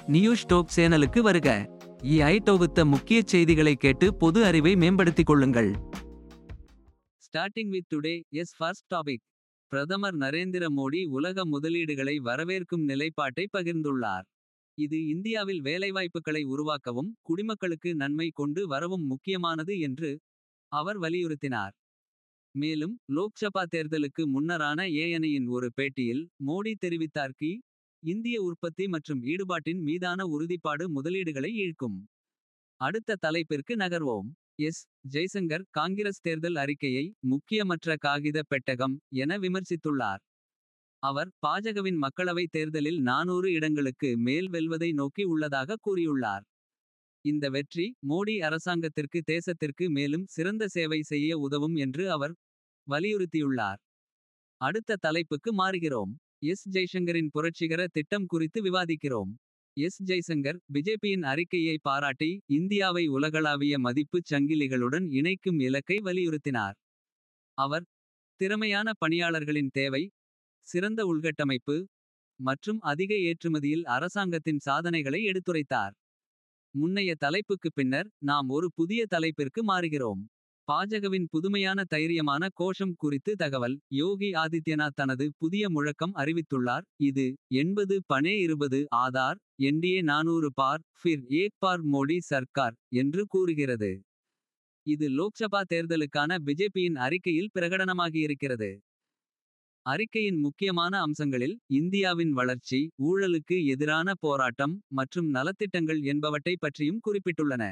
news dope சேனலுக்கு வருக EI தொகுத்த முக்கிய செய்திகளை கேட்டு பொது அறிவை மேம்படுத்திக் கொள்ளுங்கள் starting with today's first topic பிரதமர் நரேந்திர மோடி உலக முதலீடுகளை வரவேற்கும் நிலைப்பாட்டை பகிர்ந்துள்ளார் இது இந்தியாவில் வேலைவாய்ப்புகளை உருவாக்கவும் குடிமக்களுக்கு நன்மை கொண்டு வரவும் முக்கியமானது என்று அவர் வலியுறுத்தினார் மேலும் லோக்சபா தேர்தலுக்கு முன்னரான ஏஎனியின் ஒரு பேட்டியில் மோடி தெரிவித்தார் கி இந்திய உற்பத்தி மற்றும் ஈடுபாட்டின் மீதான உறுதிப்பாடு முதலீடுகளை ஈழ்க்கும் அடுத்த தலைப்பிற்கு நகர்வோம் எஸ் ஜெய்சங்கர் காங்கிரஸ் தேர்தல் அறிக்கையை முக்கியமற்ற காகித பெட்டகம் என விமர்சித்துள்ளார் அவர் பாஜகவின் மக்களவை தேர்தலில் நானூறு இடங்களுக்கு மேல் வெல்வதை நோக்கி உள்ளதாக கூறியுள்ளார் இந்த வெற்றி மோடி அரசாங்கத்திற்கு தேசத்திற்கு மேலும் சிறந்த சேவை செய்ய உதவும் என்று அவர் வலியுறுத்தியுள்ளார் அடுத்த தலைப்புக்கு மாறுகிறோம் எஸ் ஜெய்சங்கரின் புரட்சிகர திட்டம் குறித்து விவாதிக்கிறோம் எஸ் ஜெய்சங்கர் பிஜேபியின் அறிக்கையை பாராட்டி இந்தியாவை உலகளாவிய மதிப்புச் சங்கிலிகளுடன் இணைக்கும் இலக்கை வலியுறுத்தினார் அவர் திறமையான பணியாளர்களின் தேவை சிறந்த உள்கட்டமைப்பு மற்றும் அதிக ஏற்றுமதியில் அரசாங்கத்தின் சாதனைகளை எடுத்துரைத்தார் முன்னைய தலைப்புக்கு பின்னர் நாம் ஒரு புதிய தலைப்பிற்கு மாறுகிறோம் பாஜகவின் புதுமையான தைரியமான கோஷம் குறித்து தகவல் யோகி ஆதித்யநாத் தனது புதிய முழக்கம் அறிவித்துள்ளார் இது எண்பது பனே இருபது ஆதார் என்டிஏ நானூறு பார் ஃபிர் ஏக் பார் மோடி சர்க்கார் என்று கூறுகிறது இது லோக்சபா தேர்தலுக்கான பிஜேபியின் அறிக்கையில் பிரகடனமாகியிருக்கிறது அறிக்கையின் முக்கியமான அம்சங்களில் இந்தியாவின் வளர்ச்சி ஊழலுக்கு எதிரான போராட்டம் மற்றும் நலத்திட்டங்கள் என்பவற்றை பற்றியும் குறிப்பிட்டுள்ளன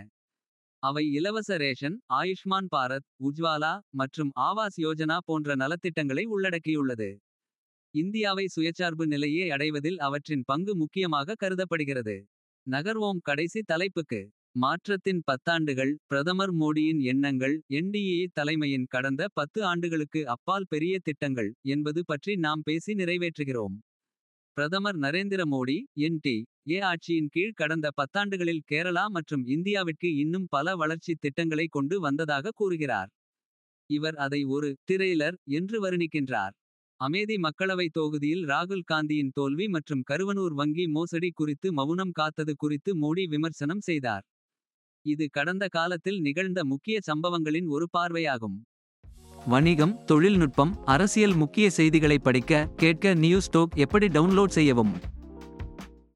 அவை இலவச ரேஷன் ஆயுஷ்மான் பாரத் உஜ்வாலா மற்றும் ஆவாஸ் யோஜனா போன்ற நலத்திட்டங்களை உள்ளடக்கியுள்ளது இந்தியாவை சுயச்சார்பு நிலையை அடைவதில் அவற்றின் பங்கு முக்கியமாக கருதப்படுகிறது நகர்வோம் கடைசி தலைப்புக்கு மாற்றத்தின் பத்தாண்டுகள் பிரதமர் மோடியின் எண்ணங்கள் என்டிஏ தலைமையின் கடந்த பத்து ஆண்டுகளுக்கு அப்பால் பெரிய திட்டங்கள் என்பது பற்றி நாம் பேசி நிறைவேற்றுகிறோம் பிரதமர் நரேந்திர மோடி என்டி ஏ ஆட்சியின் கீழ் கடந்த பத்தாண்டுகளில் கேரளா மற்றும் இந்தியாவிற்கு இன்னும் பல வளர்ச்சி திட்டங்களை கொண்டு வந்ததாக கூறுகிறார் இவர் அதை ஒரு திரெய்லர் என்று வர்ணிக்கின்றார் அமேதி மக்களவை தொகுதியில் ராகுல் காந்தியின் தோல்வி மற்றும் கருவனூர் வங்கி மோசடி குறித்து மவுனம் காத்தது குறித்து மோடி விமர்சனம் செய்தார் இது கடந்த காலத்தில் நிகழ்ந்த முக்கிய சம்பவங்களின் ஒரு பார்வையாகும் வணிகம் தொழில்நுட்பம் அரசியல் முக்கிய செய்திகளை படிக்க கேட்க நியூஸ் டோக் எப்படி டவுன்லோட் செய்யவும்